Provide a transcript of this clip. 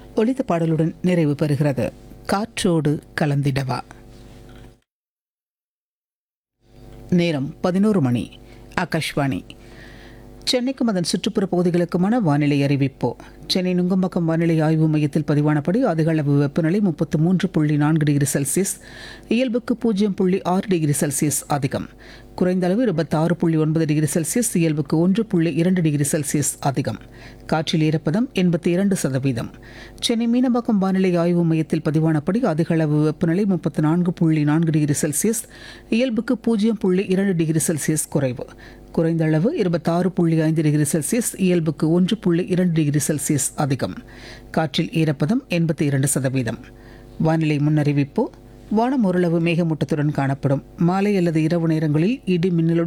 ஒலித்த பாடலுடன் நிறைவு பெறுகிறது காற்றோடு கலந்திடவா நேரம் பதினோரு மணி ஆகாஷ்வாணி சென்னைக்கும் அதன் சுற்றுப்புற பகுதிகளுக்குமான வானிலை அறிவிப்பு சென்னை நுங்கம்பாக்கம் வானிலை ஆய்வு மையத்தில் பதிவானபடி அதிகளவு வெப்பநிலை முப்பத்து மூன்று புள்ளி நான்கு டிகிரி செல்சியஸ் இயல்புக்கு பூஜ்ஜியம் புள்ளி ஆறு டிகிரி செல்சியஸ் அதிகம் குறைந்த அளவு இருபத்தாறு புள்ளி ஒன்பது டிகிரி செல்சியஸ் இயல்புக்கு ஒன்று புள்ளி இரண்டு டிகிரி செல்சியஸ் அதிகம் காற்றில் ஈரப்பதம் எண்பத்தி இரண்டு சதவீதம் சென்னை மீனம்பாக்கம் வானிலை ஆய்வு மையத்தில் பதிவானபடி அதிகளவு வெப்பநிலை முப்பத்து நான்கு புள்ளி நான்கு டிகிரி செல்சியஸ் இயல்புக்கு பூஜ்ஜியம் புள்ளி இரண்டு டிகிரி செல்சியஸ் குறைவு குறைந்த அளவு இருபத்தாறு புள்ளி ஐந்து டிகிரி செல்சியஸ் இயல்புக்கு ஒன்று புள்ளி இரண்டு டிகிரி செல்சியஸ் அதிகம் காற்றில் ஈரப்பதம் எண்பத்தி இரண்டு சதவீதம் வானிலை முன்னறிவிப்பு வானம் ஓரளவு மேகமூட்டத்துடன் காணப்படும் மாலை அல்லது இரவு நேரங்களில் இடி மின்னலுடன்